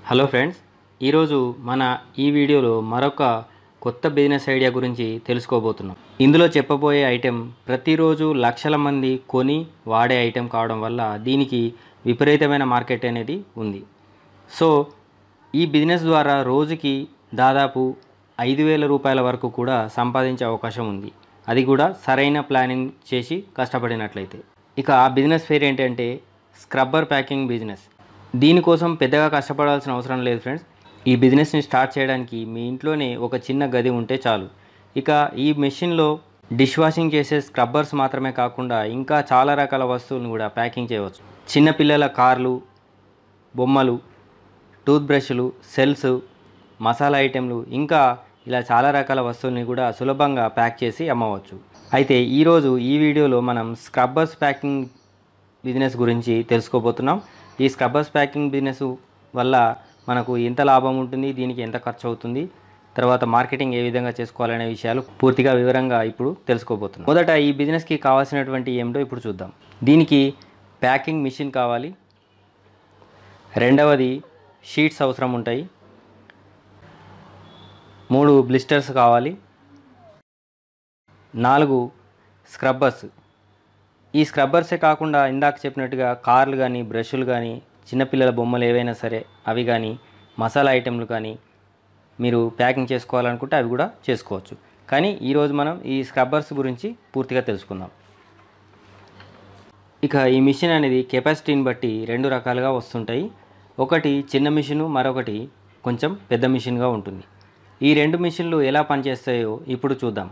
hello friends ఈరోజు మన ఈ వీడియోలో మరొక కొత్త బిజినెస్ ఐడియా గురించి తెలుసుకోబోతున్నాం ఇందులో చెప్పబోయే ఐటెం ప్రతిరోజు లక్షల మంది కొని వాడే ఐటెం కావడం వల్ల దీనికి విపరీతమైన మార్కెట్ అనేది ఉంది సో ఈ బిజినెస్ ద్వారా రోజుకి దాదాపు ఐదు వేల రూపాయల వరకు కూడా సంపాదించే అవకాశం ఉంది అది కూడా సరైన ప్లానింగ్ చేసి కష్టపడినట్లయితే ఇక ఆ బిజినెస్ పేరు ఏంటంటే స్క్రబ్బర్ ప్యాకింగ్ బిజినెస్ దీనికోసం పెద్దగా కష్టపడాల్సిన అవసరం లేదు ఫ్రెండ్స్ ఈ బిజినెస్ని స్టార్ట్ చేయడానికి మీ ఇంట్లోనే ఒక చిన్న గది ఉంటే చాలు ఇక ఈ మెషిన్లో డిష్ వాషింగ్ చేసే స్క్రబ్బర్స్ మాత్రమే కాకుండా ఇంకా చాలా రకాల వస్తువులను కూడా ప్యాకింగ్ చేయవచ్చు చిన్నపిల్లల కార్లు బొమ్మలు టూత్ బ్రష్లు సెల్స్ మసాలా ఐటెంలు ఇంకా ఇలా చాలా రకాల వస్తువుల్ని కూడా సులభంగా ప్యాక్ చేసి అమ్మవచ్చు అయితే ఈరోజు ఈ వీడియోలో మనం స్క్రబ్బర్స్ ప్యాకింగ్ బిజినెస్ గురించి తెలుసుకోబోతున్నాం ఈ స్క్రబ్బర్స్ ప్యాకింగ్ బిజినెస్ వల్ల మనకు ఎంత లాభం ఉంటుంది దీనికి ఎంత ఖర్చు అవుతుంది తర్వాత మార్కెటింగ్ ఏ విధంగా చేసుకోవాలనే విషయాలు పూర్తిగా వివరంగా ఇప్పుడు తెలుసుకోబోతున్నాం మొదట ఈ బిజినెస్కి కావాల్సినటువంటి ఏమిటో ఇప్పుడు చూద్దాం దీనికి ప్యాకింగ్ మిషన్ కావాలి రెండవది షీట్స్ అవసరం ఉంటాయి మూడు బ్లిస్టర్స్ కావాలి నాలుగు స్క్రబ్బర్స్ ఈ స్క్రబ్బర్సే కాకుండా ఇందాక చెప్పినట్టుగా కార్లు కానీ బ్రష్లు కానీ చిన్నపిల్లల బొమ్మలు ఏవైనా సరే అవి కానీ మసాలా ఐటెంలు కానీ మీరు ప్యాకింగ్ చేసుకోవాలనుకుంటే అవి కూడా చేసుకోవచ్చు కానీ ఈరోజు మనం ఈ స్క్రబ్బర్స్ గురించి పూర్తిగా తెలుసుకుందాం ఇక ఈ మిషన్ అనేది కెపాసిటీని బట్టి రెండు రకాలుగా వస్తుంటాయి ఒకటి చిన్న మిషను మరొకటి కొంచెం పెద్ద మిషన్గా ఉంటుంది ఈ రెండు మిషన్లు ఎలా పనిచేస్తాయో ఇప్పుడు చూద్దాం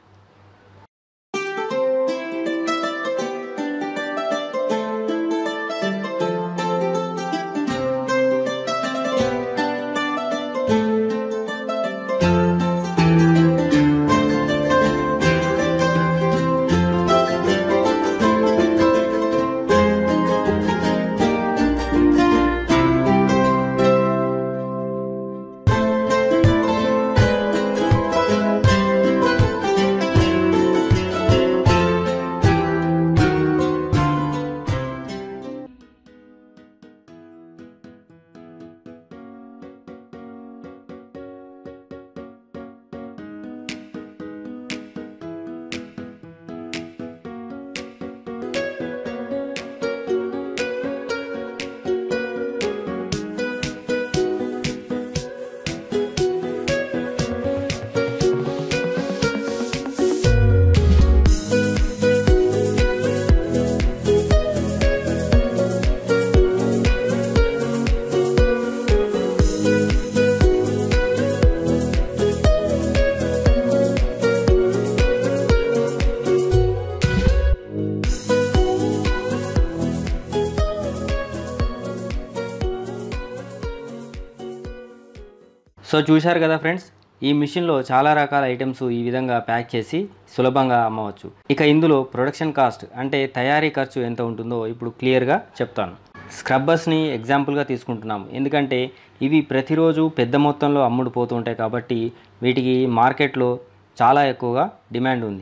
సో చూశారు కదా ఫ్రెండ్స్ ఈ మిషన్లో చాలా రకాల ఐటమ్స్ ఈ విధంగా ప్యాక్ చేసి సులభంగా అమ్మవచ్చు ఇక ఇందులో ప్రొడక్షన్ కాస్ట్ అంటే తయారీ ఖర్చు ఎంత ఉంటుందో ఇప్పుడు క్లియర్గా చెప్తాను స్క్రబ్బర్స్ని ఎగ్జాంపుల్గా తీసుకుంటున్నాము ఎందుకంటే ఇవి ప్రతిరోజు పెద్ద మొత్తంలో అమ్ముడు పోతూ ఉంటాయి కాబట్టి వీటికి మార్కెట్లో చాలా ఎక్కువగా డిమాండ్ ఉంది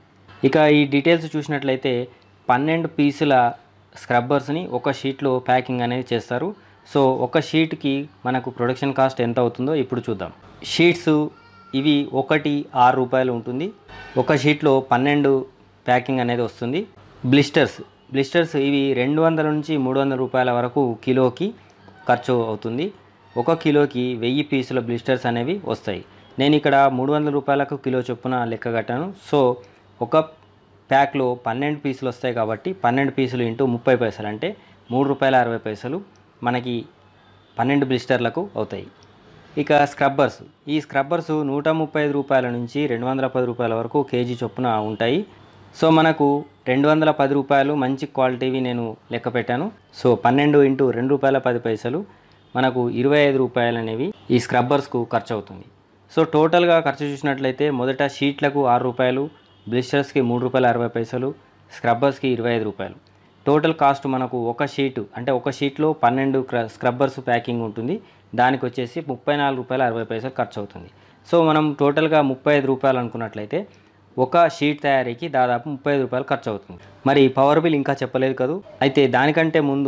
ఇక ఈ డీటెయిల్స్ చూసినట్లయితే పన్నెండు పీసుల స్క్రబ్బర్స్ని ఒక షీట్లో ప్యాకింగ్ అనేది చేస్తారు సో ఒక షీట్కి మనకు ప్రొడక్షన్ కాస్ట్ ఎంత అవుతుందో ఇప్పుడు చూద్దాం షీట్స్ ఇవి ఒకటి ఆరు రూపాయలు ఉంటుంది ఒక షీట్లో పన్నెండు ప్యాకింగ్ అనేది వస్తుంది బ్లిస్టర్స్ బ్లిస్టర్స్ ఇవి రెండు వందల నుంచి మూడు వందల రూపాయల వరకు కిలోకి ఖర్చు అవుతుంది ఒక కిలోకి వెయ్యి పీసుల బ్లిస్టర్స్ అనేవి వస్తాయి నేను ఇక్కడ మూడు వందల రూపాయలకు కిలో చొప్పున లెక్క కట్టాను సో ఒక ప్యాక్లో పన్నెండు పీసులు వస్తాయి కాబట్టి పన్నెండు పీసులు ఇంటూ ముప్పై పైసలు అంటే మూడు రూపాయల అరవై పైసలు మనకి పన్నెండు బ్లిస్టర్లకు అవుతాయి ఇక స్క్రబ్బర్స్ ఈ స్క్రబ్బర్స్ నూట ముప్పై ఐదు రూపాయల నుంచి రెండు వందల పది రూపాయల వరకు కేజీ చొప్పున ఉంటాయి సో మనకు రెండు వందల పది రూపాయలు మంచి క్వాలిటీవి నేను లెక్క పెట్టాను సో పన్నెండు ఇంటూ రెండు రూపాయల పది పైసలు మనకు ఇరవై ఐదు రూపాయలు అనేవి ఈ స్క్రబ్బర్స్కు ఖర్చు అవుతుంది సో టోటల్గా ఖర్చు చూసినట్లయితే మొదట షీట్లకు ఆరు రూపాయలు బ్లిస్టర్స్కి మూడు రూపాయల అరవై పైసలు స్క్రబ్బర్స్కి ఇరవై ఐదు రూపాయలు టోటల్ కాస్ట్ మనకు ఒక షీటు అంటే ఒక షీట్లో పన్నెండు క్ర- స్క్రబ్బర్స్ ప్యాకింగ్ ఉంటుంది దానికి వచ్చేసి ముప్పై నాలుగు రూపాయల అరవై పైసలు ఖర్చు అవుతుంది సో మనం టోటల్గా ముప్పై ఐదు రూపాయలు అనుకున్నట్లయితే ఒక షీట్ తయారీకి దాదాపు ముప్పై ఐదు రూపాయలు ఖర్చు అవుతుంది మరి పవర్ బిల్ ఇంకా చెప్పలేదు కదూ అయితే దానికంటే ముందు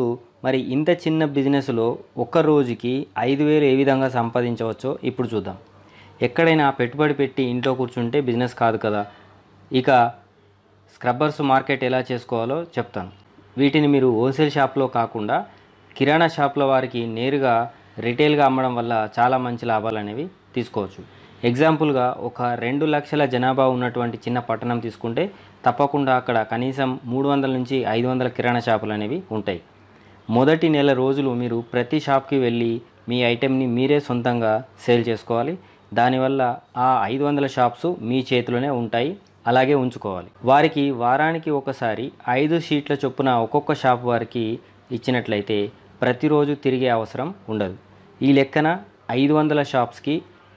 మరి ఇంత చిన్న బిజినెస్లో ఒక్క రోజుకి ఐదు వేలు ఏ విధంగా సంపాదించవచ్చో ఇప్పుడు చూద్దాం ఎక్కడైనా పెట్టుబడి పెట్టి ఇంట్లో కూర్చుంటే బిజినెస్ కాదు కదా ఇక స్క్రబ్బర్స్ మార్కెట్ ఎలా చేసుకోవాలో చెప్తాను వీటిని మీరు హోల్సేల్ షాప్లో కాకుండా కిరాణా షాప్ల వారికి నేరుగా రిటైల్గా అమ్మడం వల్ల చాలా మంచి లాభాలు అనేవి తీసుకోవచ్చు ఎగ్జాంపుల్గా ఒక రెండు లక్షల జనాభా ఉన్నటువంటి చిన్న పట్టణం తీసుకుంటే తప్పకుండా అక్కడ కనీసం మూడు వందల నుంచి ఐదు వందల కిరాణా షాపులు అనేవి ఉంటాయి మొదటి నెల రోజులు మీరు ప్రతి షాప్కి వెళ్ళి మీ ఐటెంని మీరే సొంతంగా సేల్ చేసుకోవాలి దానివల్ల ఆ ఐదు వందల షాప్స్ మీ చేతిలోనే ఉంటాయి అలాగే ఉంచుకోవాలి వారికి వారానికి ఒకసారి ఐదు షీట్ల చొప్పున ఒక్కొక్క షాప్ వారికి ఇచ్చినట్లయితే ప్రతిరోజు తిరిగే అవసరం ఉండదు ఈ లెక్కన ఐదు వందల షాప్స్కి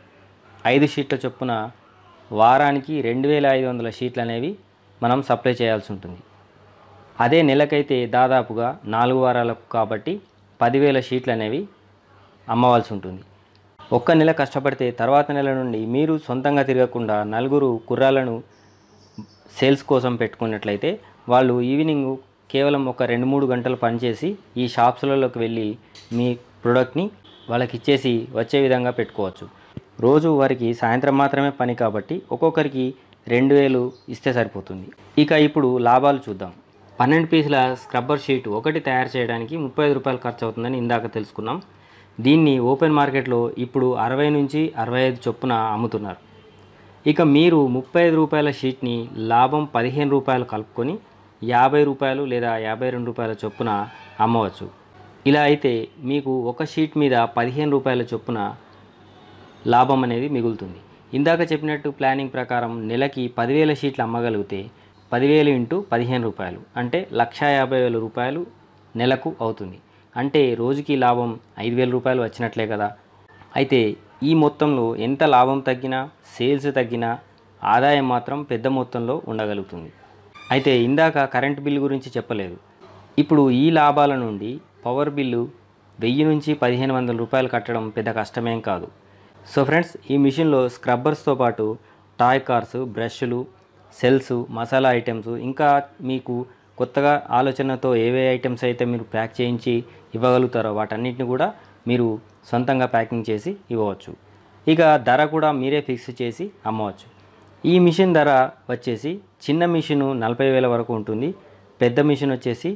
ఐదు షీట్ల చొప్పున వారానికి రెండు వేల ఐదు వందల షీట్లు అనేవి మనం సప్లై చేయాల్సి ఉంటుంది అదే నెలకైతే దాదాపుగా నాలుగు వారాలకు కాబట్టి పదివేల షీట్లు అనేవి అమ్మవలసి ఉంటుంది ఒక్క నెల కష్టపడితే తర్వాత నెల నుండి మీరు సొంతంగా తిరగకుండా నలుగురు కుర్రాలను సేల్స్ కోసం పెట్టుకున్నట్లయితే వాళ్ళు ఈవినింగ్ కేవలం ఒక రెండు మూడు గంటలు పనిచేసి ఈ షాప్స్లలోకి వెళ్ళి మీ ప్రోడక్ట్ని వాళ్ళకి ఇచ్చేసి వచ్చే విధంగా పెట్టుకోవచ్చు రోజు వారికి సాయంత్రం మాత్రమే పని కాబట్టి ఒక్కొక్కరికి రెండు వేలు ఇస్తే సరిపోతుంది ఇక ఇప్పుడు లాభాలు చూద్దాం పన్నెండు పీసుల స్క్రబ్బర్ షీట్ ఒకటి తయారు చేయడానికి ముప్పై ఐదు రూపాయలు ఖర్చు అవుతుందని ఇందాక తెలుసుకున్నాం దీన్ని ఓపెన్ మార్కెట్లో ఇప్పుడు అరవై నుంచి అరవై ఐదు చొప్పున అమ్ముతున్నారు ఇక మీరు ముప్పై ఐదు రూపాయల షీట్ని లాభం పదిహేను రూపాయలు కలుపుకొని యాభై రూపాయలు లేదా యాభై రెండు రూపాయల చొప్పున అమ్మవచ్చు ఇలా అయితే మీకు ఒక షీట్ మీద పదిహేను రూపాయల చొప్పున లాభం అనేది మిగులుతుంది ఇందాక చెప్పినట్టు ప్లానింగ్ ప్రకారం నెలకి పదివేల షీట్లు అమ్మగలిగితే పదివేలు ఇంటూ పదిహేను రూపాయలు అంటే లక్షా యాభై వేల రూపాయలు నెలకు అవుతుంది అంటే రోజుకి లాభం ఐదు వేల రూపాయలు వచ్చినట్లే కదా అయితే ఈ మొత్తంలో ఎంత లాభం తగ్గినా సేల్స్ తగ్గినా ఆదాయం మాత్రం పెద్ద మొత్తంలో ఉండగలుగుతుంది అయితే ఇందాక కరెంట్ బిల్లు గురించి చెప్పలేదు ఇప్పుడు ఈ లాభాల నుండి పవర్ బిల్లు వెయ్యి నుంచి పదిహేను వందల రూపాయలు కట్టడం పెద్ద కష్టమేం కాదు సో ఫ్రెండ్స్ ఈ మిషన్లో స్క్రబ్బర్స్తో పాటు టాయ్ కార్స్ బ్రష్లు సెల్స్ మసాలా ఐటమ్స్ ఇంకా మీకు కొత్తగా ఆలోచనతో ఏవే ఐటమ్స్ అయితే మీరు ప్యాక్ చేయించి ఇవ్వగలుగుతారో వాటన్నిటిని కూడా మీరు సొంతంగా ప్యాకింగ్ చేసి ఇవ్వవచ్చు ఇక ధర కూడా మీరే ఫిక్స్ చేసి అమ్మవచ్చు ఈ మిషన్ ధర వచ్చేసి చిన్న మిషను నలభై వేల వరకు ఉంటుంది పెద్ద మిషన్ వచ్చేసి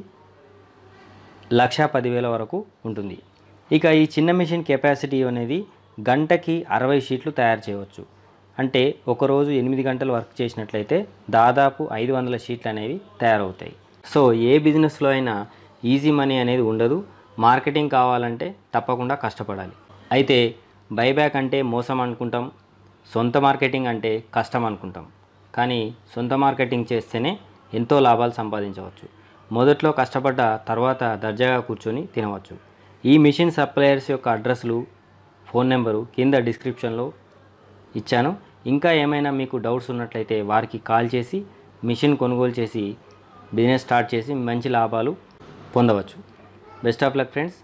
లక్ష పదివేల వరకు ఉంటుంది ఇక ఈ చిన్న మిషన్ కెపాసిటీ అనేది గంటకి అరవై షీట్లు తయారు చేయవచ్చు అంటే ఒకరోజు ఎనిమిది గంటలు వర్క్ చేసినట్లయితే దాదాపు ఐదు వందల షీట్లు అనేవి తయారవుతాయి సో ఏ బిజినెస్లో అయినా ఈజీ మనీ అనేది ఉండదు మార్కెటింగ్ కావాలంటే తప్పకుండా కష్టపడాలి అయితే బైబ్యాక్ అంటే మోసం అనుకుంటాం సొంత మార్కెటింగ్ అంటే కష్టం అనుకుంటాం కానీ సొంత మార్కెటింగ్ చేస్తేనే ఎంతో లాభాలు సంపాదించవచ్చు మొదట్లో కష్టపడ్డ తర్వాత దర్జాగా కూర్చొని తినవచ్చు ఈ మిషన్ సప్లయర్స్ యొక్క అడ్రస్లు ఫోన్ నెంబరు కింద డిస్క్రిప్షన్లో ఇచ్చాను ఇంకా ఏమైనా మీకు డౌట్స్ ఉన్నట్లయితే వారికి కాల్ చేసి మిషన్ కొనుగోలు చేసి బిజినెస్ స్టార్ట్ చేసి మంచి లాభాలు పొందవచ్చు బెస్ట్ ఆఫ్ లక్ ఫ్రెండ్స్